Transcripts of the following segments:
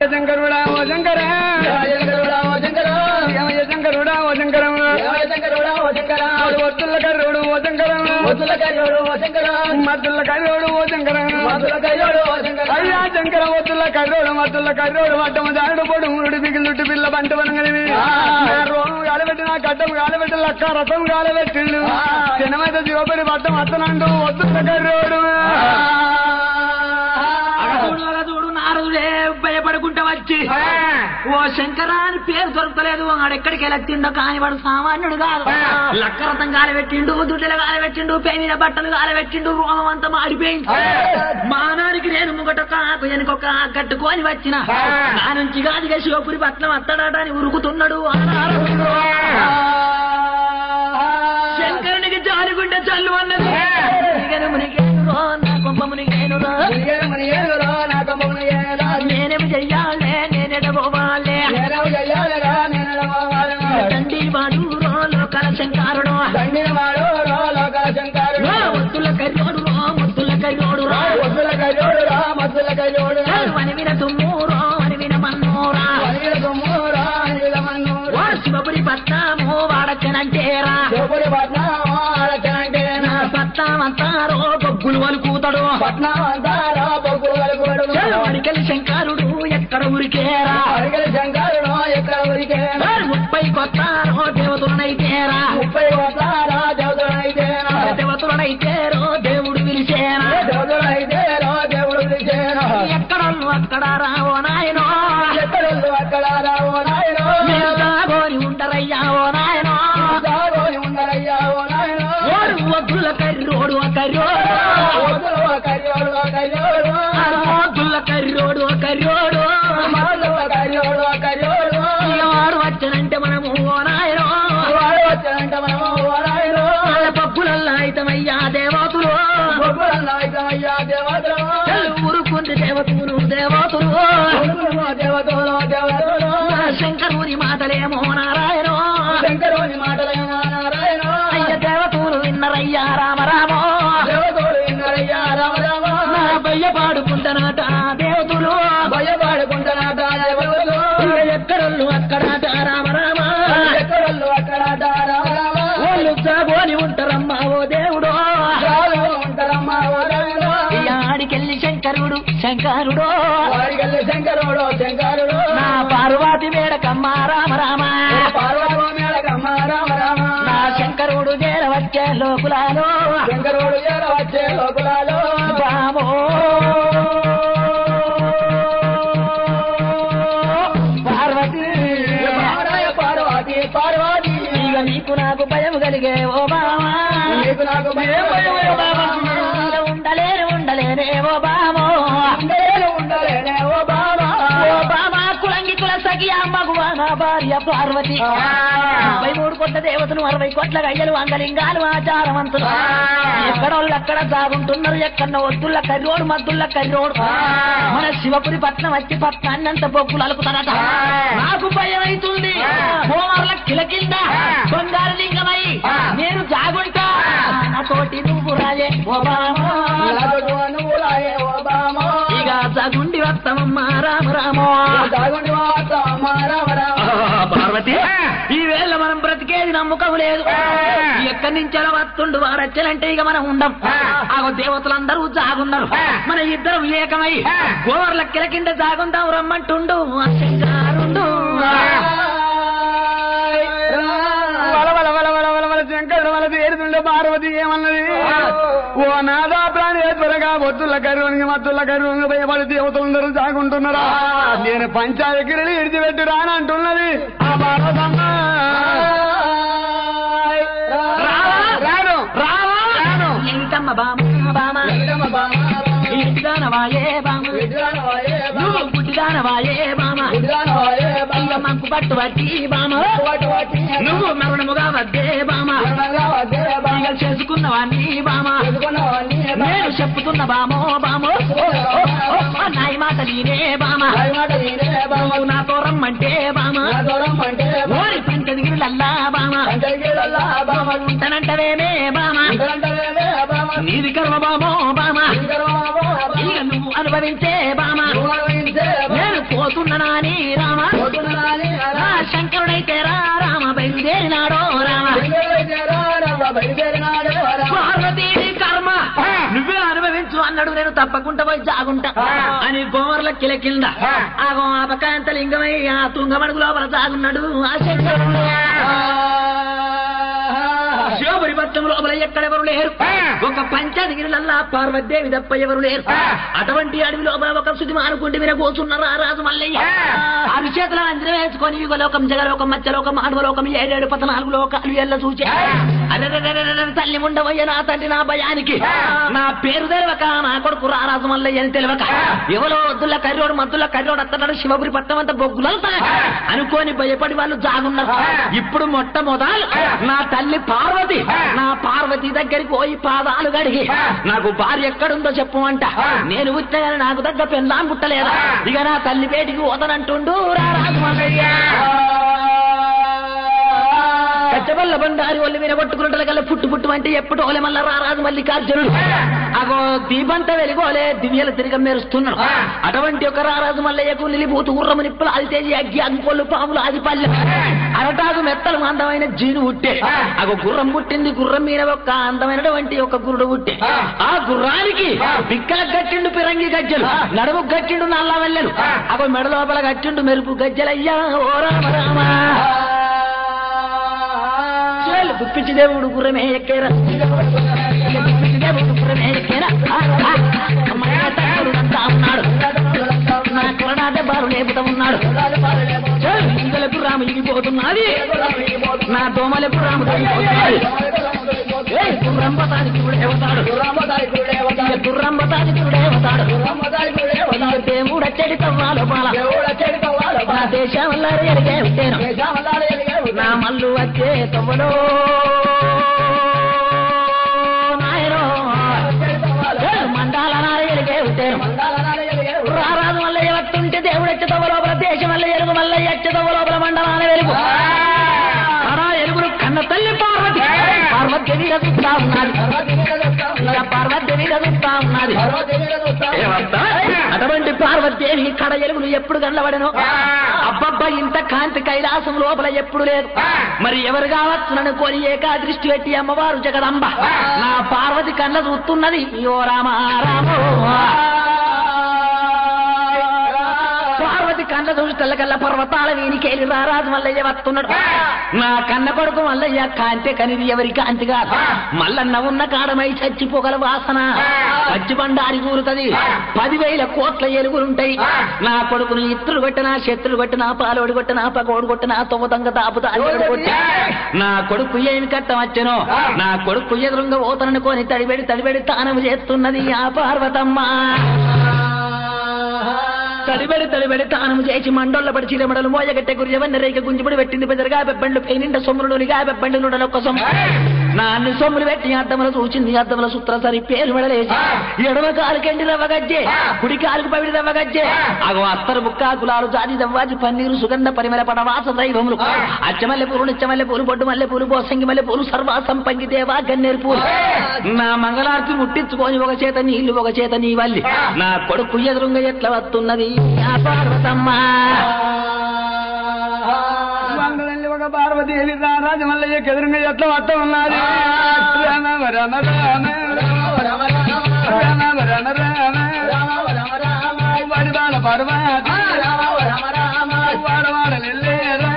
శంకరుడా ఓ శంకర ఏమయ్య శంకరుడా ఓ శంకరం ఒత్తుల కర్రోడు ఓ శంకరం మద్దుల కర్రోడు ఓ శంకరం అయ్యా శంకర ఒత్తుల కర్రోడు మద్దుల కర్రోడు వడ్డము దారుడు పొడు మురుడు బిగులుట్టు పిల్ల బంట వనగలివి రోగం గాలబెట్టి నా గడ్డం గాలబెట్టి లక్క రథం గాలబెట్టిండు చిన్నమైతే శివపడి పట్టం అత్తనండు ఒత్తుల కర్రోడు అగదుడు అగదుడు నారదుడే భయపడుకుంటా వచ్చి ఓ శంకర అని పేరు దొరకలేదు వాడెక్కడికి వెళ్ళిండో కాని వాడు సామాన్యుడు కాదు లక్కరథం గాలబెట్టిండు దుడ్డల గాలబెట్టిండు పేమిన బట్టలు గాలబెట్టిండు రోమం అంతా మాడిపోయింది మానానికి నేను ముంగటొక్క ఆకు వెనుకొక ఆకు కట్టుకొని వచ్చిన నా నుంచి గాదిగా శివపురి పట్నం అత్తడాట అని ఉరుకుతున్నాడు ఆ నారదుడు. శంకరునికి జాలిగుండె చల్లు అన్నది మునిగెను మునిగేనురో, నా కొంప మునిగేనురో. నేనేమి చెయ్యాలే నేనెడబోవాలే తండ్రి వాడు రో లోకల శంకరుడు రో ముద్దుల కర్యోడు రో ముద్దుల కర్యోడు రో వనివిన తుమ్ము రో వనివిన మన్నోరా ఓ శివపురి పట్నము వాడచ్చనంటేరా నా పట్నమంతారో బొగ్గులు వలుకుతాడు వడికలి శంకరుడు ఎక్కడ ఉరికేరా శంకరుడు ఎక్కడ ఊరికే ఓ ముప్పై కొత్తారో దేవతలనైతేరా ముప్పై కోట్ల దేవతలైతేనా దేవతలనైతేరో దేవుడు పిలిచేరా దేవుడైతేనో దేవుడు పిలిచేనో ఎక్కడోళ్ళు అక్కడ రావో నాయనో ఎక్కడెళ్ళు అక్కడ రావో నాయనో మీరు దాగోని ఉండరయ్యా ఓ నాయనో దాగోని ఉండరయ్యా ఓ నాయనో ఓడు వద్దుల కర్రోడు ఒక కర్రోడు వదులు ఒక కర్యోడు ఒక కర్యోడు వద్దుల కర్రోడు ఒక కర్రోడు మాలు ఒక కర్యోడు ఒక కర్యోడు ఇక వాడు వచ్చనంటే మనము ఓ నాయనో వాడు వచ్చాడంటే మనము ఓ నాయనో వాళ్ళ పప్పులల్లా అయితమయ్యా దేవతులు గొప్పలన్నా అయితమయ్యా దేవతలు ఊరుకుంది దేవతులు దేవతులు గొప్పలు దేవతలు దేవతలు నా శంకరుని మాటలేమో నారాయణో శంకరుని మాటలైనా నారాయణ అయ్య దేవతులు విన్నరయ్యా రామ రామో దేవతలు విన్నారయ్యా రామ రామ నా బయ్య పాడుకుంటానట దేవతులు భయపడుకుంటున్నాట దేవతలు ఇక ఎక్కడోళ్ళు అక్కడట రామ రామ ఎక్కడళ్ళు అక్కడ రామ రామ వాళ్ళు జాగోని ఉంటారమ్మా ఓ దేవుడు చాలు ఉంటారమ్మా ఓ నాయన ఇక ఆడికెళ్ళి శంకరుడు శంకరుడు వారికెళ్ళి శంకరుడు శంకరుడు నా పార్వతి మేడకమ్మ రామ రామ పార్వతీ మేడకమ్మ రామ రామ నా శంకరుడు చేరవచ్చే లోకులాలో శంకరుడు ఏడ వచ్చే లోకులాలో బామో పార్వతి పార్వయ పార్వతి పార్వతి ఇక నీకు నాకు భయం కలిగే ఓ బామా నీకు నాకు భయం ఓ బామా. ఉండలేను ఉండలేనే ఓ బామో ఉండలేను ఉండలేనే ఓ బాబా ఓ బామా కులంగి కుల సఖి అమ్మగువ నా భార్య పార్వతి ముప్పై మూడు కోట్ల దేవతలు అరవై కోట్ల గయ్యలు అంగలింగాలు ఆచారవంతులు ఎక్కడోళ్ళు అక్కడ సాగుంటున్నారు ఎక్కడ వద్దుల కర్రోడు మద్దుల కర్రోడు మన శివపురి పట్నం వచ్చి పట్నాన్ని అంత బొక్కులు అలుకుతారట నాకు భయం అవుతుంది హోమర్ల కిలకింద బంగారు లింగమై నేను జాగుంటా నాతోటి నువ్వు రాజే ఓ బామా. నాతోటి నువ్వు రాయే ఓ బామా ఇక జాగుండి వస్తామమ్మా రామ రామో దాగుండి మాత్రమా రామ రామ పార్వతి ఈ వేళ మనం బ్రతికేది నమ్మకం లేదు ఎక్కడి నుంచి అలా వస్తుండు వారచ్చలంటే ఇక మనం ఉండం ఆ దేవతలందరూ జాగున్నారు మన ఇద్దరం ఏకమై గోవర్ల కింద జాగుందాం రమ్మంటుండు ఆ శంకరుండు వల వల వల వల వల వల శంకరుడు వల తేరుతుండే పార్వతి ఏమన్నది ఓ నాదా ప్రాణి త్వరగా బొత్తుల కరువునికి మత్తుల కరువునికి భయపడి దేవతలందరూ సాగుంటున్నారా నేను పంచాయకిరిని ఇడిచిపెట్టి రానంటున్నది ఆ పార్వతమ్మ రాను రావా రాను ఇంకమ్మ బామ బామ ఇంటిదానవాయే బామ నువ్వు గుడ్డిదానవాయే బామ ఇక మంకు పట్టు పట్టి బామ నువ్వు మరణముగా వద్దే బామ ఇక చేసుకున్నవాన్ని బామ నేను చెప్పుతున్న బామో బామో నాయి మాట నేనే బామ నువ్వు నాతో రమ్మంటే బామ ఓరి పంచదిగిరిలల్లా బామ ఉంటానంటవేమే బామ నీది కర్మ బామో బామ ఇక నువ్వు అనుభవించే బామ నేను పోతున్నా పోతున్నానని రామ ఆ శంకరుడైతే రా రామ బయలుదేరినాడో రామ పార్వతీదేవి కర్మ నువ్వే అనుభవించు అన్నాడు నేను తప్పకుండా పోయి జాగుంటా అని బొమ్మర్ల కిల కింద ఆగో ఆపకాంత లింగమై ఆ తుంగమడుగు లోపల జాగున్నాడు ఆ శంకరుడు శివపురి పట్టం లోపల ఎక్కడెవరు లేరు ఒక పంచాదిగిరిలల్లా పార్వదేవి తప్ప ఎవరు లేరు అటువంటి అడవి లోపల ఒక శుద్ధి మానుకుంటే మీరు కూర్చున్నారు ఆ రాజు మల్లయ్య ఆరు చేతుల అంజన వేసుకొని యుగలోకం జగలోకం మధ్యలోకం మానవలోకం ఏడేడు పద్నాలుగు లోకాలు ఎల్ల చూచే అరెరెరెరెరె తల్లి ఉండవయ్య నా తండ్రి నా భయానికి నా పేరు తెలవక నా కొడుకు రారాజు మల్లయ్య అని తెలియక ఎవరో వద్దుల కర్రోడు మద్దుల కర్రోడు అత్తనాడు శివపురి పట్టం అంతా బొగ్గులు అనుకోని భయపడి వాళ్ళు జాగున్నారు ఇప్పుడు మొట్టమొదలు నా తల్లి పార్వతి నా పార్వతి దగ్గరికి పోయి పాదాలు గడిగి నాకు భార్య ఎక్కడుందో చెప్పమంట నేను పుట్టగానే నాకు దగ్గర పెళ్ళాం పుట్టలేదా ఇక నా తల్లి పేటికి పోతానంటుండు రా రాజు మల్లయ్య. కచ్చబల్ల బండారి ఒళ్ళు మీద కొట్టుకుంటారు కల్లా పుట్టు పుట్టు అంటే ఎప్పుడు ఓలే మళ్ళా రారాజు మల్లికార్జునుడు అగో దీపంత వెలిగోలే దివ్యలు తిరిగి మెరుస్తున్నాడు అటువంటి ఒక రారాజు మల్లయ్యకు నిలిపోతూ గుర్రము నిప్పులు అది తేజి అగ్గి అగ్గిపొల్లు పాములు అది పల్లె అరటాకు మెత్తలు అందమైన జీను పుట్టే అగో గుర్రం పుట్టింది గుర్రం మీద ఒక అందమైనటువంటి ఒక గురుడు పుట్టే ఆ గుర్రానికి పిక్కల గట్టిండు పిరంగి గజ్జలు నడుము గట్టిండు నల్ల వెళ్ళను అగో మెడ లోపల గట్టిండు మెరుపు గజ్జలయ్యా ఓ రామ రామ చేలు గుప్పించి దేవుడు గుర్రమే ఎక్కేరా గుప్పించి దేవుడు గుర్రమే ఎక్కేరా ఆ, ఆ, అమ్మయ్య తమ్ముడు అంతా ఉన్నాడు నా కొరడాట బారు లేపుతా ఉన్నాడు చేలు ఇంగలకు రాము ఇగిపోతున్నది నా దోమలకు రాము తగ్గిపోతున్నది ఏయ్, గుర్రంబతానికి కూడా ఏవతాడు గుర్రంబతానికి కూడా ఏవతాడు దేవుడు అచ్చడి తవ్వాలో పాల నా దేశం వల్ల ఎరిగే ఉంటాను నా మల్లు వచ్చే తవ్వలో నాయనో మండాల నారయ్యలిగే ఉంటాను రారాజు వల్ల ఎవట్టుంటే దేవుడు వచ్చే తవ్వ లోపల దేశం వల్ల ఎరుగు వల్ల వచ్చే తవ్వ లోపల మండలాన వెలుగు అరా ఎరుగురు కన్న తల్లి పార్వతి పార్వతి చూస్తా ఉన్నది ఇక పార్వతి చూస్తా ఉన్నది ఏమంటా? అటువంటి పార్వతీదేవి కడ ఎలుగులు ఎప్పుడు కనబడను అబ్బబ్బా ఇంత కాంతి కైలాసం లోపల ఎప్పుడు లేదు మరి ఎవరు కావచ్చునని కొని ఏకా దృష్టి పెట్టి అమ్మవారు జగదంబ నా పార్వతి కళ్ళ చూస్తున్నది ఓ రామ రామో పార్వతి కళ్ళ చూస్తల్లకల్లా పర్వతాల వీనికేలి రారాజు మల్లయ్య వస్తున్నాడు నా కన్న కొడుకు మల్లయ్య కాంతి కనిది ఎవరి కాంతి కాదు మల్లన్న ఉన్న కాడమై చచ్చిపోగల వాసన పచ్చి బండారి కూరుతది పదివేల కోట్ల ఎలుగులుంటాయి నా కొడుకును ఇత్రులు కొట్టినా శత్రులు కొట్టినా పాలోడు కొట్టినా పగోడు కొట్టినా తొమ్మిదంగ తాపుతా నా కొడుకు ఏమి కట్టవచ్చునో నా కొడుకు ఎదురుంగా ఓతనని కొని తడిబెడి తడిబెడి తానము చేస్తున్నది ఆ పార్వతమ్మ తడిబెడి తడిబెడి తానము చేసి మండోళ్ళ పడి చిరమడలు మోయగట్టె గురియవన్న రేఖ గుంజిబడి పెట్టింది బెదరగా బెబ్బండ్లు పేనిండ సొమ్ములునిగా బెబ్బండి నుండలొక్క సొమ్ము నా అన్ని సొమ్ములు పెట్టి అద్దములు చూచింది అద్దముల సుత్ర సరి పేరు మెడలేసి ఎడమ కాలుకెండి రవ్వగజ్జే కుడి కాలుకు పవిడి రవ్వగజ్జే అగో అత్తరు బుక్క గులాలు జాతి దవ్వాజి పన్నీరు సుగంధ పరిమళ పడవాస దైవములు అచ్చమల్లె పూలు నిచ్చమల్లె పూలు బొడ్డు మల్లె పూలు బోసంగి మల్లె పూలు సర్వా సంపంగి దేవా గన్నేరు పూలు నా మంగళార్తి ముట్టించుకొని ఒక చేత నీళ్లు ఒక చేత నీ వల్లి నా కొడుకు ఎదురుంగ ఎట్లా వస్తున్నది ఆ పార్వతమ్మ మంగళల్లి ఒక పార్వతీదేవి రారాజు మల్లయ్య ఎదురుగా ఎట్లా వట్ట ఉన్నది రామ రమ రామ రామ రమ రామ వడిబాల పర్వతి వాడవాడ నెల్లేరా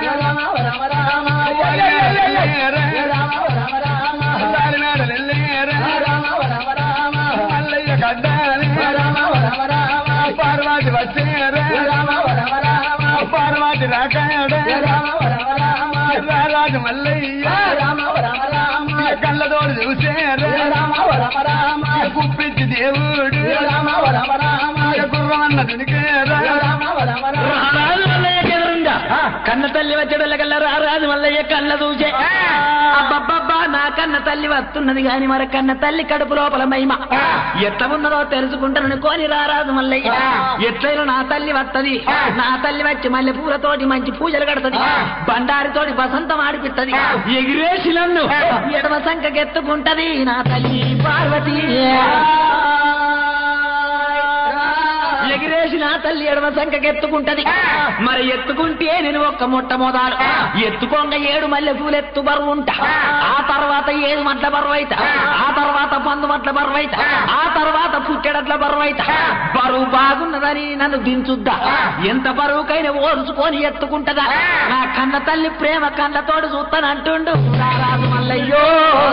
వాడినాడ నెల్లేరా మల్లయ్య కడ్డాలి పార్వతి వచ్చేరా పార్వతి రాకాడ రారాజు మల్లయ్య కళ్ళతోడు చూసేరా కుప్పించి దేవుడు గుర్రమన్న దునికేరా రారాజు మల్లయ్య ఎదురుంగా కన్న తల్లి వచ్చేటోళ్ళ కల్లా రారాజు మల్లయ్య కళ్ళ చూసే అబ్బబ్బబ్బా నా కన్న తల్లి వస్తున్నది గాని మరి కన్న తల్లి కడుపు లోపల మహిమ ఎట్లా ఉన్నదో తెలుసుకుంటానని కోని రారాజు మల్లయ్య ఎట్లయినా నా తల్లి వత్తది నా తల్లి వచ్చి మల్లె పూలతోటి మంచి పూజలు కడతది బండారితోటి వసంతం ఆడిపిత్తది ఎగిరేసి నన్ను ఎడమ సంఖకెత్తుకుంటది నా తల్లి పార్వతి ఎగిరేసి నా తల్లి ఎడమ సంఖకి ఎత్తుకుంటది మరి ఎత్తుకుంటే నేను ఒక్క మొట్టమొదలు ఎత్తుకోంగ ఏడు మల్లె పూలు ఎత్తు బరువు ఉంటా ఆ తర్వాత ఏడు మట్ల బరువు అయితా ఆ తర్వాత పందు మట్ల బరువు అయితా ఆ తర్వాత పుట్టెడట్ల బరువు అయితా బరువు బాగున్నదని నన్ను దించుద్దా ఎంత బరువుకైనా ఓర్చుకొని ఎత్తుకుంటదా నా కన్న తల్లి ప్రేమ కళ్ళతోడు చూస్తానంటుండు రారాజు మల్లయ్యో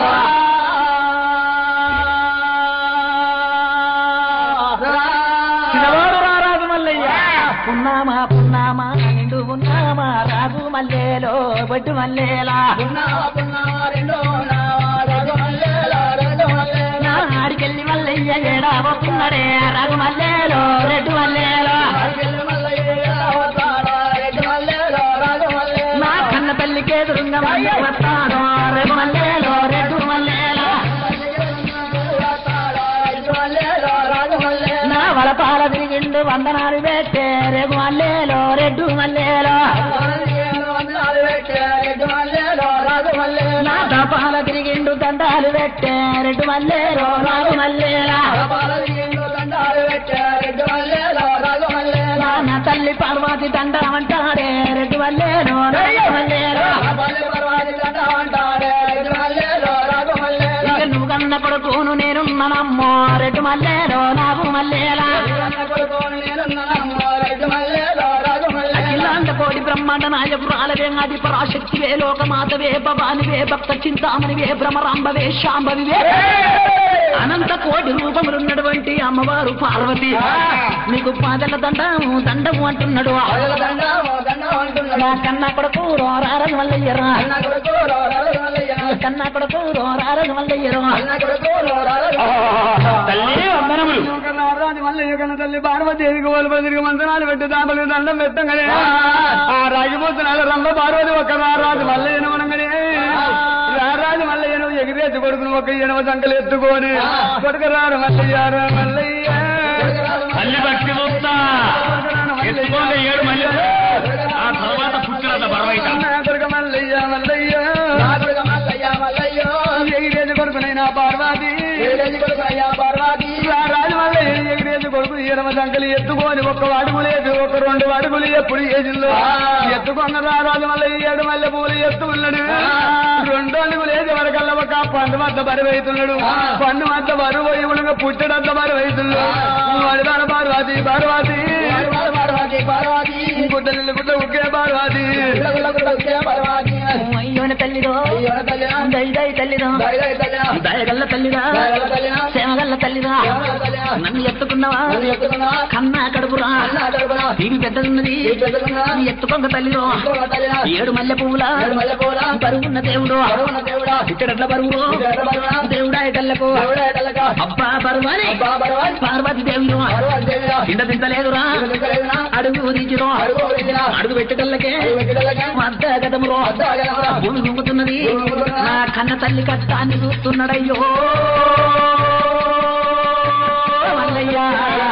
చిన్నవాడు రారాజు మల్లయ్య పున్నామా పున్నామా నిండు ఉన్నామా రాజు మల్లేలో బొట్టు మల్లేలా నా ఆడికెళ్ళి మల్లయ్య ఏడా పోతున్నాడే రాజు మల్లేలో రెడ్డు మల్లేలో నా కన్న తల్లికి ఎదురుగా మల్లె వస్తాను రెడ్డు మల్లేలో రెడ్డు మల్లేలో నా వలపాల తిరిగిండు వందనాలు పెట్టే రేపు మల్లేలో రెడ్డు మల్లేలో నా దపాల తిరిగిండు దండాలు పెట్టే రెడ్డు మల్లేలో రాజు మల్లేలా నా నా తల్లి పార్వతి దండమంటాడే రెడ్డు మల్లేలో రాజు మల్లేలో ఇక నువ్వు కన్న కొడుకును నేనున్నానమ్మో రెడ్డు మల్లేలో నాకు మల్లేలా అఖిలాండ కోటి బ్రహ్మాండ నాయకురాలవే ఆది పరాశక్తివే లోకమాతవే భవానివే భక్త చింతామణివే భ్రమరాంబవే శాంభవివే అనంత కోటి రూపములున్నటువంటి అమ్మవారు పార్వతి నీకు పాదల దండము దండము అంటున్నాడు నా కన్నా కొడుకు రోరారని మల్లయ్యరా కన్నా కొడుకు రోరారని మల్లయ్యరా తల్లి వందనములు రాజు మళ్ళీ యుగన తల్లి పార్వతీదేవికి ఓలు తిరిగి మంత్రాలు పెట్టి దాపలు దండం పెట్టంగానే ఆ రాగిపోతున్నాడు రంభ పార్వతి ఒక రారాజు మళ్ళీ ఎనవనంగానే రారాజు మళ్ళీ ఎనువు ఎగిరేసి కొడుకుని ఒక ఎనవ సంకలు ఎత్తుకొని కొడుకు రారు మల్లయ్య రా మల్లయ్య తల్లి భక్తి చూస్తా ఎత్తుకోండి ఏడు మళ్ళీ ఆ తర్వాత పుట్టినంత బరవైట నా కొడుకు మల్లయ్య మల్లయ్య ఎగిరేసి కొడుకునైనా పార్వతి రాజు మళ్ళీ ఎగిరేసి కొడుకు ఎడమ సంకలు ఎత్తుకొని ఒక్క అడుగు లేదు ఒక రెండు అడుగులు ఎప్పుడు ఏజిల్లో ఎత్తుకున్న రారాజు మళ్ళీ ఏడు మల్లె పూలు ఎత్తుకున్నాడు రెండు అడుగులు ఏది వరకల్లా ఒక పండు వద్ద బరువు అవుతున్నాడు పండు వద్ద బరువు ఇవుడుగా పుట్టడంత బరువు అవుతున్నాడు అడిదాన పార్వతి పార్వతి గుడ్డ నిల్లు గుడ్డ ఉక్కే పార్వతి అయ్యోన తల్లిదో దై దై తల్లిదో దయగల్ల తల్లిదా సేమగల్ల తల్లిదా నన్ను ఎత్తుకున్నవా కన్నా కడుపురా ఇవి పెద్దదున్నది నీ ఎత్తుకొంగ తల్లిదో ఏడు మల్లె పువ్వులా బరువున్న దేవుడు ఇక్కడట్ల బరువు దేవుడా కళ్ళకు అబ్బా బరువని పార్వతి దేవుడు ఇండ తింటలేదురా అడుగు దించురో అడుగు పెట్టగల్లకే మద్ద గదమురో భూమి గుంగుతున్నది నా కన్న తల్లి కష్టాన్ని చూస్తున్నాడయ్యో మల్లయ్య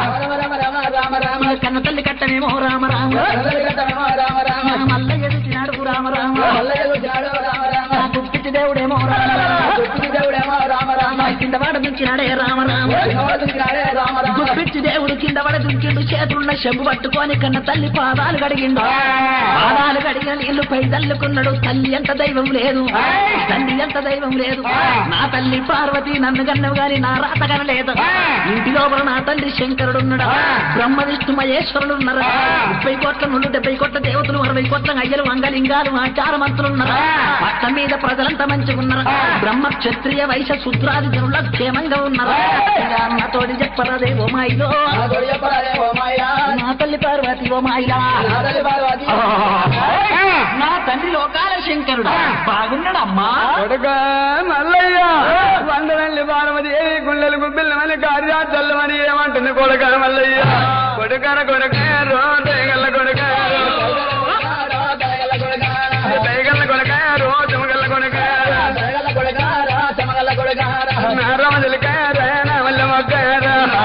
కన్న తల్లి కట్టమేమో రామ రామ నా మల్లయ్య చూసినాడు రామ రామ నా గుప్పిటి దేవుడేమో రామ రామ కింద వాడ దుంచినాడే రామ రామ గుప్పిచ్చి దేవుడు కింద పడ దుంకిండు చేతులున్న చెంబు పట్టుకొని కన్న తల్లి పాదాలు కడిగిండు పాదాలు కడిగిన నీళ్లు పై తల్లుకున్నాడు తల్లి ఎంత దైవం లేదు తల్లి ఎంత దైవం లేదు నా తల్లి పార్వతి నన్ను కన్నవు గాని నా రాత కనలేదు ఇంటి లోపల నా తల్లి శంకరుడు ఉన్నాడు బ్రహ్మ విష్ణు మహేశ్వరుడు ఉన్నారు ముప్పై కోట్ల నుండి డెబ్బై కోట్ల దేవతలు అరవై కోట్ల అయ్యలు వంగలింగాలు ఆచార మంత్రులు ఉన్నారు పట్ల మీద ప్రజలంతా మంచిగా ఉన్నారు బ్రహ్మ క్షత్రియ వైశ్య శుద్రాది జనుల క్షేమంగా ఉన్నారు ఇలా నాతోటి చెప్పరాదే ఓ మాయిలో నా తల్లి పార్వతి ఓ మాయిలా నా తండ్రి లోకాల శంకరుడు బాగున్నాడు అమ్మా కొడుక మల్లయ్య వందనల్లి పార్వతి ఏ గుండెలు గుబ్బిల్లమని కార్యాచల్లమని ఏమంటుంది కొడుక మల్లయ్య కొడుకర కొడుక రోజగల్ల కొడుక దయగల్ల కొడుక రోజగల్ల కొడుక నారమజలిక రామల్ల మొగ్గార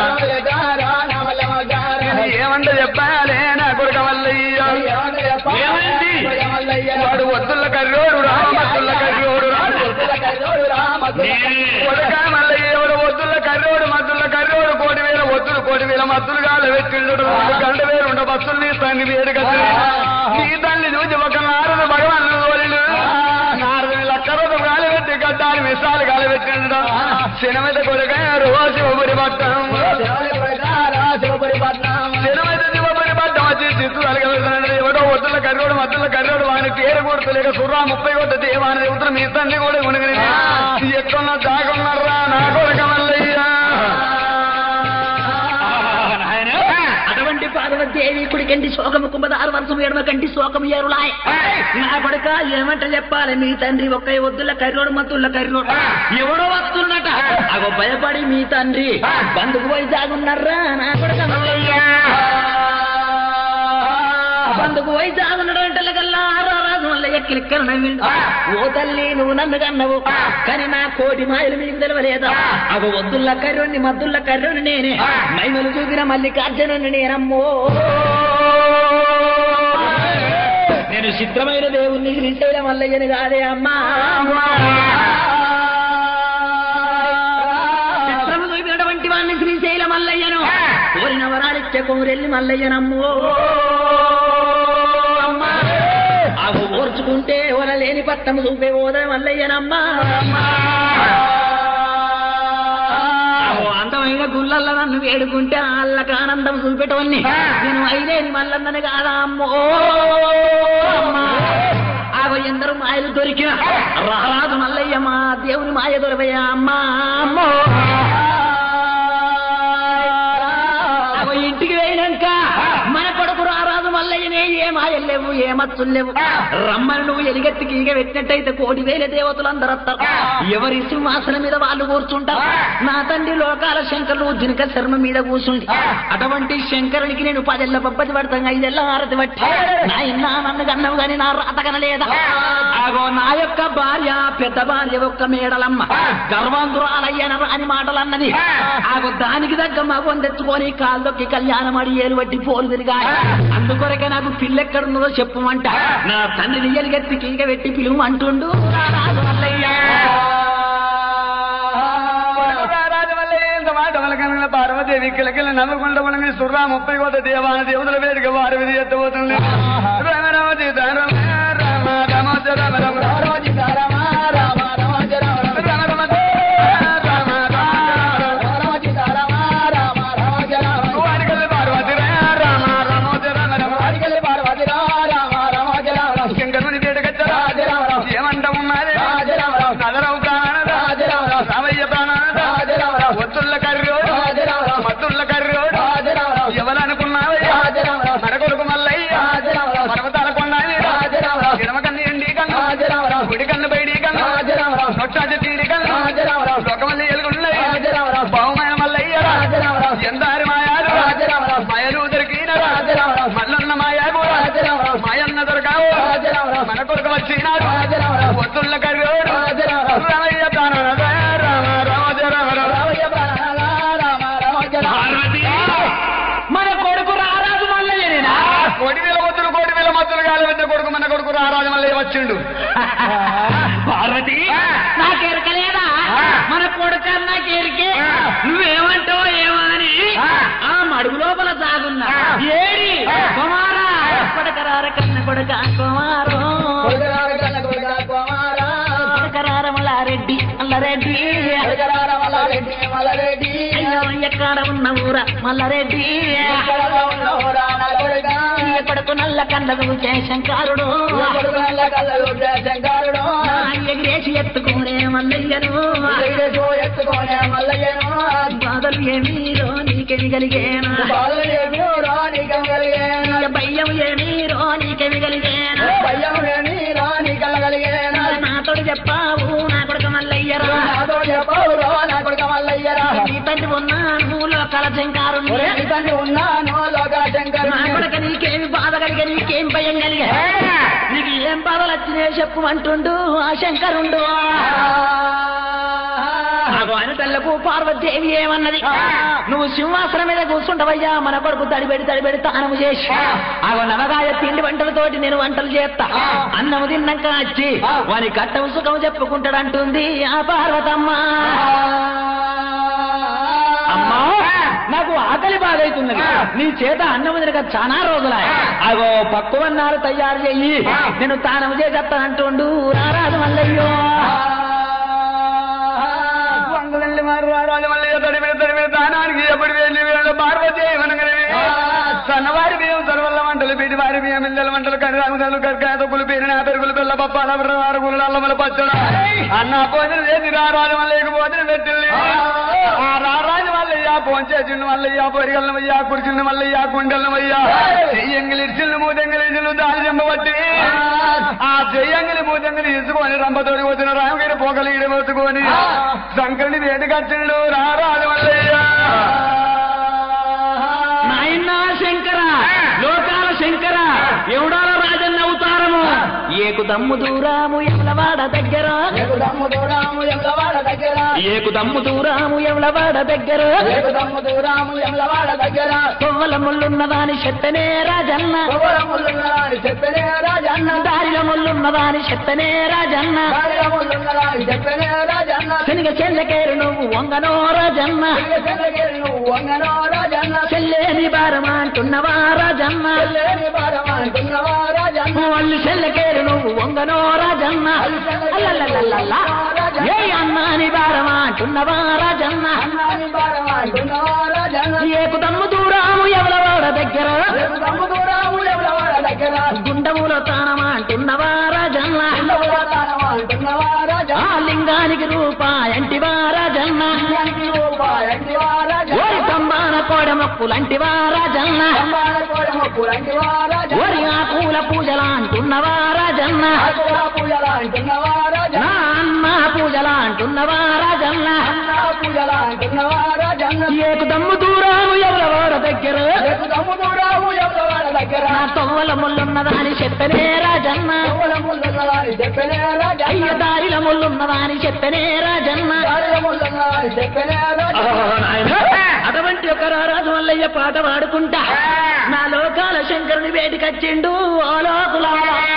ఏమంట చెప్పాలే నా కొడుక మల్లయ్య ఏమైంది? వాడు వద్దుల కర్రోడు రామత్తుల కర్రోడు రామ కొడుక మల్లయ్య ఎవడు ఒత్తుల కర్రోడు మద్దుల కర్రోడు కోటి వేల ఒత్తులు కోటి వేల మద్దులు గాలి పెట్టిండు గంట వేలు ఉండ బస్సులు నీ తండ్రి వేడు కదా నీ తల్లి చూసి ఒక నారదు భగవాన్ తోలిడు నారదు లక్కరోజు గాలి పెట్టి కట్టాలి మిసాలు గాలి పెట్టిండు సినిమత కొడుక రోజు శివపురి పట్టం సినిమత శివపురి పట్టం వచ్చి చిత్తూరు అలగలుగుతున్నాడు ఎవడో ఒత్తుల కర్రోడు మద్దుల కర్రోడు వాని పేరు కొడుతులేక సుర్రా ముప్పై కొట్ట దేవాని ఉత్తరం మీ తండ్రి కూడా ఉనగని ఎక్కడున్నా దాగున్నారా నా కొడుక మల్లయ్యా అటువంటి పార్వతీదేవి కుడికంటి శోకము కుంభదారు వర్షం ఎడమ కంటి శోకము ఏరులాయ్ నా కొడుక ఏమంట చెప్పాలి మీ తండ్రి ఒక్క వద్దుల కర్రోడు మత్తుల కర్రోడు ఎవడో వస్తున్నట అగో భయపడి మీ తండ్రి బందుకు పోయి జాగున్నారా నా కొడుక బందుకు పోయి జాగున్నాడు అంటే కల్లా రాజు వల్ల ఎక్కిలిక్కల నవ్విండు ఓ తల్లి నువ్వు నన్ను కన్నవు కానీ నా కోటి మాయలు మీకు తెలవలేదా అగో వద్దుల్ల కర్రోని మద్దుల్ల కర్రోని నేనే మైమలు చూపిన మల్లికార్జునుని నేనమ్మో నేను చిత్రమైన దేవుణ్ణి శ్రీశైలం మల్లయ్యని కాదే అమ్మా చిత్రము చూపినటువంటి వాడిని శ్రీశైలం మల్లయ్యను కోరిన వరాలిచ్చే కోరెల్లి మల్లయ్యనమ్మో అవు ఓర్చుకుంటే ఓరలేని పట్టము చూపే ఓదయ మల్లయ్యనమ్మా అవు అందమైన గుళ్ళల్ల నన్ను వేడుకుంటే వాళ్ళకి ఆనందం చూపెటవల్ని నేను అయిలేని మల్లన్నని కాదా అమ్మో అమ్మా. ఆగో ఎందరూ మాయలు దొరికిన రారాజు మల్లయ్య మా దేవుని మాయ దొరవయ్యా అమ్మా అమ్మో ఆగో ఇంటికి వేయినాక మన కొడుకు రారాజు మల్లయ్యనే ఏ మాయలు లేవు ఏ మచ్చులు లేవు రమ్మని నువ్వు ఎలిగెత్తికి ఈగ పెట్టినట్టయితే కోటి వేల దేవతలు అందరూ వస్తారు ఎవరి సింహాసనం మీద వాళ్ళు కూర్చుంటారు నా తండ్రి లోకాల శంకరులు జినక శర్మ మీద కూర్చుండి అటువంటి శంకరునికి నేను పదెళ్ళ పప్పది పడతాను ఐదెళ్ళ హారతి పట్టి నా ఇన్నా నన్ను కన్నవు గాని నా రాత కనలేదా ఆగో నా యొక్క భార్య పెద్ద భార్య ఒక్క మేడలమ్మ గర్వంతురాలయ్యన రాని మాటలన్నది ఆగో దానికి తగ్గ మగం తెచ్చుకొని కాళ్ళొక్కి కళ్యాణం అడి ఏలు పట్టి పోలు తిరిగా అందుకొరకే నాకు పిల్లెక్కడున్నదో చెప్పమంట నా తండ్రిని ఎలుగెత్తి కీక పెట్టి పిలువు అంటుండు రారాజు మల్లయ్య. పార్వదేవి కిలకిల నవ్వుకుంటూ ఉండగా సుర్రా ముప్పై కోత దేవాన దేవుదుల వేదిక వారి విధి ఎత్తబోతుంది రామ రామ సీత రామ రామ రామ రామ రామ రామ రామ రామ వారికల్లి పార్వతి రామ రామ రామ శంకరుని వేడుకచ్చరా ఏమంట ఉన్నది నదరవు ప్రాణ రామయ్య ప్రాణ వద్దుల్ల కర్రోడు మద్దుల్ల కర్రోడు ఎవరనుకున్నావయ్యా మన కొడుకు మల్లయ్య పర్వతాల కొండాలి ఎడమ కన్ను ఎండి కన్ను గుడి కన్ను బయడి కన్ను నొచ్చాచి తీరి కన్ను లోకమల్లి ఎలుగున్నాయి బహుమైన మల్లయ్య ఎందారి మాయాలు మాయలు దొరికిన మల్లన్న మాయా కూడా మాయన్న దొరకావు మన కొడుకు వచ్చినాడు వద్దుల్ల కర్రోడు రామయ్య ప్రాణ రామ రామ రామ పార్వతి మన కొడుకు రారాజు మల్లయ్యనేనా కోటి వేల మద్దులు కోటి వేల మద్దులు గాలి పెద్ద కొడుకు మన కొడుకు రారాజు మళ్ళీ వచ్చిండు పార్వతి నాకెరకలేదా మన కొడుకు నాకెరికే నువ్వేమంటావో ఏమో అని ఆ మడుగు లోపల సాగున్నా ఏడి కుమారా కొడకరార కన్న కొడక కుమారం కొడకరార మల్లారెడ్డి మల్లారెడ్డి అయ్యో ఎక్కడ ఉన్న ఊర మల్లారెడ్డి ఈ కొడుకు నల్ల కండకు శంకారుడు ఎగిరేసి ఎత్తుకునే మల్లయ్యను ఎత్తుకోనే మల్లయ్యను బాధలు ఏమీరో నీకెమి కలిగేనా ఇక భయం ఏమీరో నీకెమి కలిగేనా భయం లేని రాని కలగలిగేనా నాతోడు చెప్పావు నా కొడుకు మల్లయ్యరా నాతో చెప్పవురో నా కొడుక మల్లయ్యరా నీ తండ్రి ఉన్నాను లోకాల శంకారు ఒరే నీ తండ్రి ఉన్నాను లోక శంకరు నా కొడుక నీకేమి బాధ కలిగే నీకేం భయం కలిగే నీకు ఏం బాధలు వచ్చినాయో చెప్పు అంటుండు ఆ శంకరుండు ఆగో ఆయన అనటల్లకు పార్వతీదేవి ఏమన్నది నువ్వు సింహాసనం మీద కూర్చుంటవయ్యా మన కొడుకు తడిబెడి తడిబెడి తానము చేసి ఆగో నవగాయ పిండి వంటలతోటి నేను వంటలు చేస్తా అన్నము తిన్నాక వచ్చి వాని కట్టం సుఖం చెప్పుకుంటాడంటుంది ఆ పార్వతమ్మ అమ్మా నాకు ఆకలి బాగైతున్నది నీ చేత అన్నం తినక చాలా రోజులాయ అగో పక్కువన్నారు తయారు చెయ్యి నేను తానం చేసేస్తానంటుండు రారాజు మల్లయ్యో వందలండి మరి రారాజు మళ్ళీ తడి మీద తడి మీద దానానికి ఎప్పుడు వెళ్ళి వీళ్ళు పార్వతి మనగని సన్నవారి బియ్యం సర్వల్ల వంటలు పీటి వారి బియ్యం మిల్లెల వంటలు కరిరాముదలు కరకాయ తొక్కులు పేరిన పెరుగులు పిల్ల పప్పాల ఆరుగులు అల్లమల పచ్చడ అన్న భోజనం చేసి రారాజు మళ్ళీ భోజనం పెట్టింది ఆ రారాజు మల్లయ్య ఫోన్ చేసిండు మల్లయ్య పొరిగల్లమయ్యా కుడిచిండు మల్లయ్య కుండలమయ్యా చెయ్యంగిలిడ్చిళ్ళు మూదెంగిలిడ్చిళ్ళు దారి చెంపబట్టి ఆ చెయ్యంగిలి మూదెంగిలి తీసుకొని రంపతోడి వచ్చిన రామగిరి పోగలి ఇడబోసుకొని శంకరుని వేటకచ్చిండు రారాజు మల్లయ్య నాయనా శంకర లోకాల శంకర ఎవడాల రాజన్న అవతారము ఏకు దమ్ము దూరాము ఎవలవాడ దగ్గర రేపు దమ్ము దూరాము ఎమ్లవాడ దగ్గర ఏకు దమ్ము దూరాము ఎవలవాడ దగ్గర రేపు దమ్ము దూరాము ఎమ్లవాడ దగ్గర కొవ్వల ముళ్ళున్నదాని చెప్పనే రాజన్న గౌరములున్నదాని చెప్పనే రాజన్న దారిల ముళ్ళున్నదాని చెప్పనే రాజన్న కార్యములున్నదాని చెప్పనే రాజన్న శనిగ చెల్లకేరు నువ్వు వంగనో రాజన్న చెల్లగిరి నువ్వు వంగనో రాజన్న చెల్లేని భారమా అంటున్నవా రాజన్న చెల్లేని భారమంటున్నవా రాజన్న వాళ్ళు చెల్లకేరు నువ్వు వంగనో రాజన్న అల్లల్లల్లల్లా. ఏ అన్నాని భారమా అంటున్నవా రాజన్న అన్నాని భారమంటున్నవా రాజన్న ఏకు దమ్ము దూరాము ఎవలవాడ దగ్గర రేపు దమ్ము దూరాము ఎమ్లవాడ దగ్గర గుండములో తానమా అంటున్నవా రాజన్న అంటున్నవా ఆ రాజన్న లింగానికి రూపాయంటివా రాజన్న ఎంటి రూపాయంటివా రాజన్న ఓరి తంబాన కోడ మొక్కులంటివా రాజన్న అమ్మాల కోడమొక్కులంటివా రాజన్న ఓరి ఆ పూల పూజలా అంటున్నవా రాజన్న ఆకుల పూజల అంటున్నవా రాజన్న నా అన్న పూజలా అంటున్నవా రాజన్న అన్నా పూజల అంటున్నవా రాజన్న ఏకు దమ్ము దూరాము ఎవలవాడ దగ్గర రేపు దమ్ము దూరాము ఎమ్లవాడ దగ్గర నా తొవ్వల ముళ్ళున్నదాని చెప్పనే రాజన్న ముళ్ళున్నదాని చెప్పనే రాజన్న అయ్య దారిల ముళ్ళున్నదాని చెప్పనే రాజన్న కార్యములున్నదాని చెప్పనే రాజన్న అటువంటి ఒక రారాజు మల్లయ్య పాట పాడుకుంటా నా లోకాల శంకరుని వేడికచ్చిండు ఓ లోకులా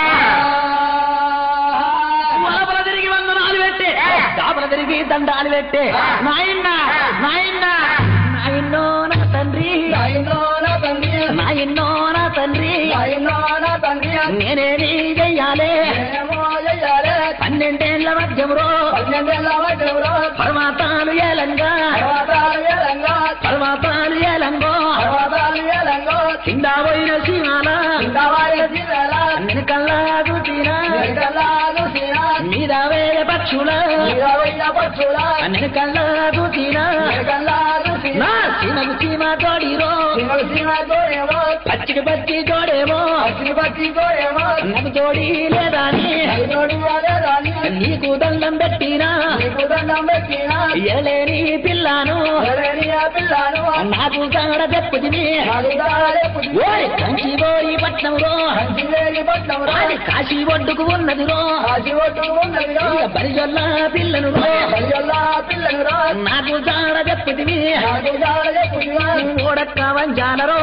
లోపల తిరిగి వందనాలు పెట్టే లోపల తిరిగి దండాలు పెట్టే నాయన్న నాయన్న నాయన్నో నా తండ్రి నాయనో నా తండ్రి నాయన్నో నా తండ్రి నాయనో నా తండ్రి నేనేమి చెయ్యాలే ఏమో చెయ్యాలే పన్నెండేళ్ల మధ్యమురో పన్నెండేళ్ళ వయసులో పర్వతాలు ఏలంగా పర్వతాలు ఏలంగా పర్వతాలు ఏలంగో పర్వతాలు ఏలంగా కింద పోయిన సీమాల ఇంతవారి జిల్లెల వెనకల్లా చూసినా నిరకల్లాగు సీనా మీద వేరే పక్షుల నిరవైన పక్షుల వెనకల్లా చూసినా నిరకల్లాగు నా సీనా సీమకు సీమ తోడిరో సింగ సీన తోడేమో పచ్చికి పచ్చి తోడేమో పచ్చి పచ్చి తోడేమో నాకు తోడి లేదాని నోడి రాని నీకు దండం పెట్టినా నీకు దండం పెట్టినా ఎలేని పిల్లను ఎవరేని ఆ పిల్లను నాకు కాడ చెప్పుదిని నాలుగాలే పుట్టి ఓయ్ కంచి పోయి పట్నంలో కంచివేలి పట్నం రా అది కాశీ ఒడ్డుకు ఉన్నదిరో కాశీ ఒడ్డు ఉన్నదిరా ఇక బరిజొల్ల పిల్లను రో. బలియల్లా పిల్లను రా నాకు జాడ చెప్పుదివి నాలుగాలే పుట్టినా ఓడక్క వంజాలరో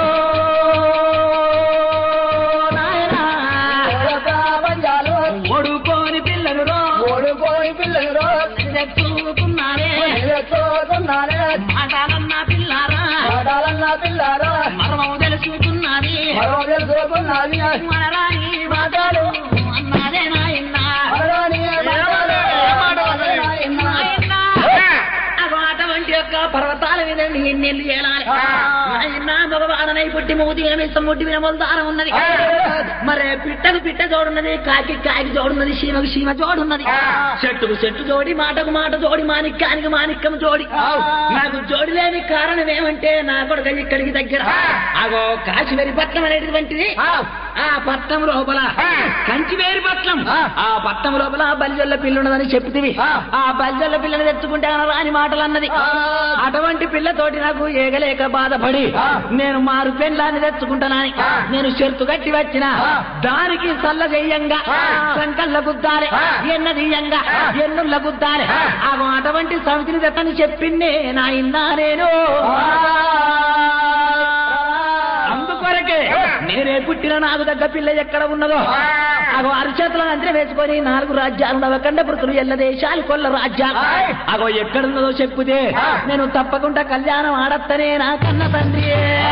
నాయనా. వంజాలు ఓడుకోని పిల్లను రో. ఓడిపోయి పిల్లను రా నెత్తుకున్నానే చూస్తున్నానే మాటాలన్న పిల్లారా ఆడాలన్న పిల్లారా మర్మం తెలుసుకున్నది మరో తెలుసుకున్నది మనరాని మాటలు అన్నదే నాయన్న మరణి నాయనా. అగో అటువంటి యొక్క పర్వతాల మీద ఎన్నెళ్ళు చేయాలి నాయన మగవాడనై పుట్టి మూతి వినమిస్తాం ముట్టి వినమొలదారం ఉన్నది మరి పిట్టకు పిట్ట జోడున్నది కాకి కాకి జోడున్నది సీమకు సీమ జోడున్నది చెట్టుకు చెట్టు జోడి మాటకు మాట జోడి మాణిక్యానికి మాణిక్యం జోడి నాకు జోడి లేని కారణం ఏమంటే నా కొడుక ఇక్కడికి దగ్గర అగో కాశీవరి పట్నం అనేటువంటిది ఆ పట్నం లోపల ఆ. కంచివేరి పట్నం ఆ. ఆ పట్నం లోపల బలిజల్ల పిల్ల ఉన్నదని చెప్తివి ఆ. ఆ బలిజల్ల పిల్లని తెచ్చుకుంటే ఆయన రాని మాటలు అన్నది ఆ. అటువంటి పిల్లతోటి నాకు ఏగలేక బాధపడి ఆ. నేను మారు పెళ్ళాన్ని తెచ్చుకుంటానని ఆ. నేను షర్తు కట్టి వచ్చిన ఆ. దానికి సల్ల చెయ్యంగా ఆ. సంకల్ల గుద్దాలి ఆ. ఎన్న తీయంగా ఆ. ఎన్నుల్ల గుద్దాలి ఆ. ఆగో అటువంటి సమితిని తెత్తని చెప్పిందే నా ఇన్నా నేను అందుకొరకే నేనే పుట్టిన నాకు దగ్గర పిల్ల ఎక్కడ ఉన్నదో అగో అరిచేతులను అంతనే వేసుకొని నాలుగు రాజ్యాలు నవకండ పృతులు ఎల్ల దేశాలు కొల్ల రాజ్యాలు అగో ఎక్కడున్నదో చెప్పుతే నేను తప్పకుండా కళ్యాణం ఆడత్తనే నా కన్న తండ్రి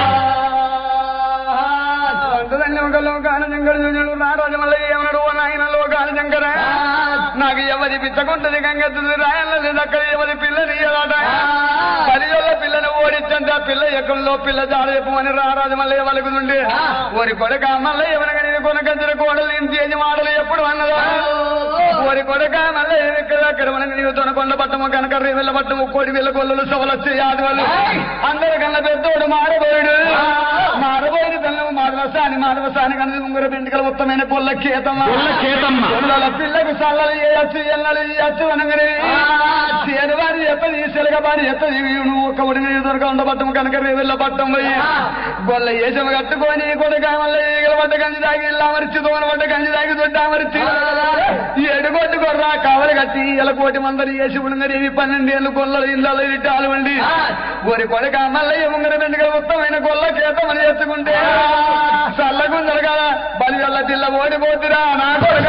లోకాల జంగడు జంగడు రారాజు మళ్ళీ ఏమన్నాడు ఓ నాయన లోకాల జంకర నాకు ఎవరి పిచ్చకుంటది గంగెత్తుంది రాయన్నది దక్కది ఎవరి పిల్లని ఇయ్యదాట పదివేల పిల్లని ఓడించంటే ఆ పిల్ల ఎక్కడో పిల్ల జాడ చెప్పమని రారాజు మళ్ళీ వలుకుతుండే ఓరి కొడక మళ్ళీ ఎవరిగా నేను కొనకంచిన కోడలు ఇంటి ఏది మాడలు ఎప్పుడు అన్నదా ఓరి కొడక మళ్ళీ ఇక్కడ అక్కడ మనకి నీవు తొనకొండ పట్టము కనుక రేవెళ్ళ పట్టము కోడి వీళ్ళ కొల్లలు సవలొచ్చి యాది వాళ్ళు అందరికన్నా పెద్దోడు మారబోయుడు మారబోయిన పిల్లలు మాధవసాని మాధవసాని కనుక ముంగర వెంటుకల ఉత్తమైన పొల్ల కేతమ్మ పొల్ల కేతమ్మ. పొల్లల పిల్లకు సల్లలు చేయొచ్చు ఎన్నలు చేయొచ్చు అనగానే చేను వారి ఎత్తది సెలగ వారి ఎత్తది నువ్వు ఒక్క ఉడిని దొరక ఉండబట్టము కనుక రేవెళ్ళ పట్టం పోయి గొల్ల ఏసం కట్టుకొని కొడుక మళ్ళీ ఈగల పడ్డ గంజి తాగి ఇల్లు అమర్చి దోన పడ్డ గంజి తాగి దొడ్డ అమర్చి ఎడుగొట్టు కొర్రా కావలి కట్టి ఇలా కోటి మందరి వేసి ఉండేవి పన్నెండేళ్ళు గొల్లలు ఇళ్ళలో ఇట్టాలు ఉండి ఒరి కొడుక మళ్ళీ ముంగర వెండుక ఉత్తమైన గొల్ల కేతమని ఎత్తుకుంటే చల్లగుందరగా బలి వల్ల తిల్ల ఓడిపోతురా నా కొడుక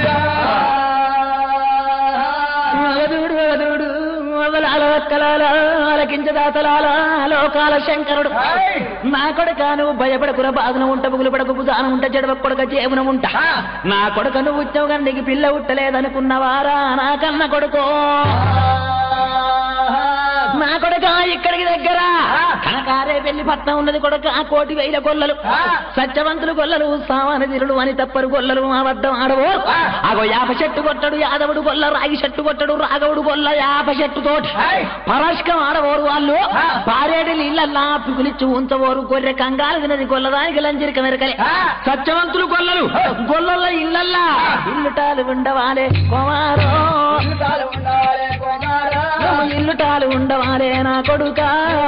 అవధుడు అవధుడు అవలాల వక్కలాల ఆలకించదాతలాల లోకాల శంకరుడు నా కొడుక నువ్వు భయపడకుర బాధన ఉంట బుగులు పడకు బుధాన ఉంట చెడవ కొడక చేవున ఉంట నా కొడుక నువ్వు ఉచ్చవు గండికి పిల్ల ఉట్టలేదనుకున్నవారా నా కన్న కొడుకో నా కొడుక ఇక్కడికి దగ్గర కనకారే పెళ్లి పట్నం ఉన్నది కొడుక కోటి వేల గొల్లలు సత్యవంతులు గొల్లలు సామాన తీరుడు అని తప్పరు గొల్లలు మా వద్ద ఆడవు అగో యాప చెట్టు కొట్టడు యాదవుడు గొల్ల రాగి చెట్టు కొట్టడు రాఘవుడు గొల్ల యాప చెట్టు తోటి పరస్కం ఆడవోరు వాళ్ళు పారేడు నీళ్ళల్లా పిగులిచ్చి ఉంచవోరు గొర్రె కంగాలు తినది గొల్లదానికి లంజరిక మెరకలే సత్యవంతులు గొల్లలు గొల్లల ఇళ్ళల్లా ఇల్లుటాలు ఉండవాలే కుమారో ఉండాలి కుమారా నువ్వు ఇల్లుటాలు ఉండవాలే నా కొడుకా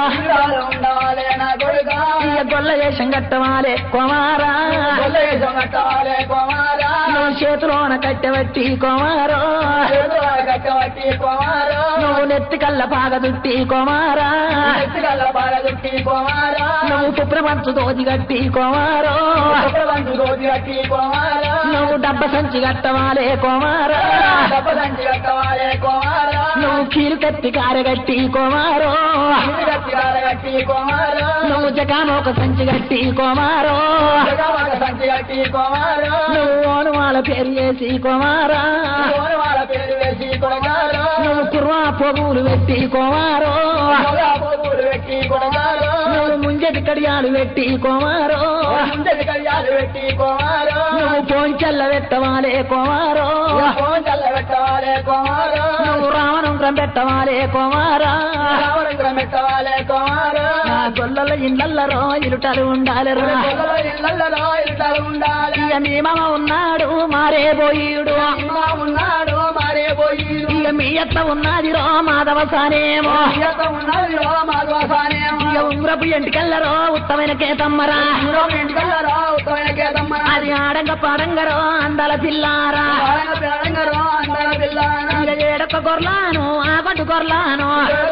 ఉండాలి నా కొడుకా ఇయ్య గొల్ల వేషం కట్టవాలే కుమారా కొల్లేశం కట్టాలి కుమారా నువ్వు చేతిలోన కట్టబట్టి కుమారో చేతుల కట్టబట్టి కుమారా నువ్వు నెత్తి కళ్ళ పాగ దుట్టి కుమారా ఎత్తుగల్ల పారదుట్టి కుమారా నువ్వు కుప్రమంచు దోది కట్టి కుమారో సుప్రబంధు రోజు కట్టి కుమారా నువ్వు డబ్బ సంచి కట్టవాలే కుమారా డబ్బదంచి కట్టవాలి కుమారా నువ్వు కీలు కత్తి కారగట్టి కుమారో ఇల్లు కట్టి కట్టి కుమారా నువ్వు జకామోక సంచి కట్టి కుమారో జగమగ సంచి కట్టి కుమారా నువ్వు ఓనుమాల పేరు చేసి కుమారా కోరి వాళ్ళ పేరు వేసి కొడగారు నువ్వు కుర్వా పొగులు పెట్టి కుమారో మొగా పోగులు పెట్టి కొడగారు నువ్వు ముంజటి కడియాలు పెట్టి కుమారో ముందరి కడియాలు పెట్టి కుమారు నువ్వు పోంచల్ల పెట్టవాలే కుమారో ఫోన్ చల్ల పెట్టవాలి కుమారు నువ్వు రావణం పెట్టవాలే కుమారా రావణం పెట్టవాలి కుమారు నా గొల్లల ఇళ్ళల్లో ఇరుటలు ఉండాలి రా పిల్లలు ఇళ్ళల్లో ఇరుటలు ఉండాలి ఇక మీ మామ ఉన్నాడు మారే పోయిడు అమ్మ ఉన్నాడు మారే పోయి ఇక మీ అత్త ఉన్నది రో మాధవ సానేమో ఈత ఉన్నది రో మాధవసానేమో ఇక ఉంగరపు ఎంటికెళ్ళరో ఉత్తమైన కేతమ్మరా ఇంటికెళ్ళరా ఉత్తమైన కేదమ్మ అది ఆడంగ పాడంగరో అందాల పిల్లారా పేరంగరో అందర పిల్లాను ఇక ఏడొక్క గొర్లాను ఆ పట్టు గొర్లాను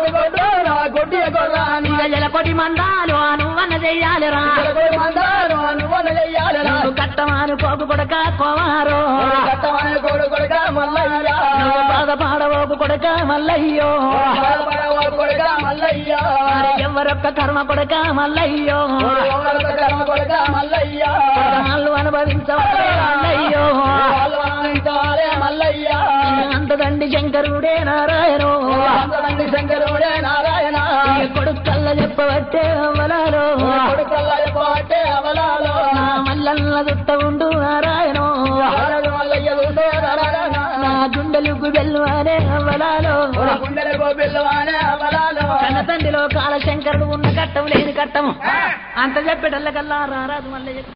కొట్టి కొర్రాను ఇక ఎలకొటి మందాలు నువ్వన్న చెయ్యాలిరా మందారు నువ్వు చెయ్యాలిరా నువ్వు కట్టమాను కోపు కొడక కోమారో కట్టమని కొడు కొడుక మల్లయ్య నువ్వు బాధపాడవోకు కొడక మల్లయ్యో కొడుక మల్లయ్య మరి ఎవరొక్క కర్మ కొడక మల్లయ్యో కర్మ కొడుక మల్లయ్య వాళ్ళు అనుభవించవలే మల్లయ్యో వాళ్ళు ఆనందించాలే మల్లయ్య అంతదండి శంకరుడే నారాయణో అంతమంది శంకరుడే నారాయణ ఈ కొడుకు కళ్ళ చెప్పబట్టే అవ్వలాలో కొడుకల్ల పాటే అవలాలో నా మల్లన్న దుట్ట ఉండు నారాయణో మల్లయ్య చూసే నారాయణ నా గుండెలకు బెల్లు అనే అవ్వలాలో గుండెలకు బిల్లువానే అవలాలో కన్న తండ్రిలో కాల శంకరుడు ఉన్న కట్టం లేని కట్టము అంత చెప్పేటల్లకల్లా రారాదు మల్లయ్య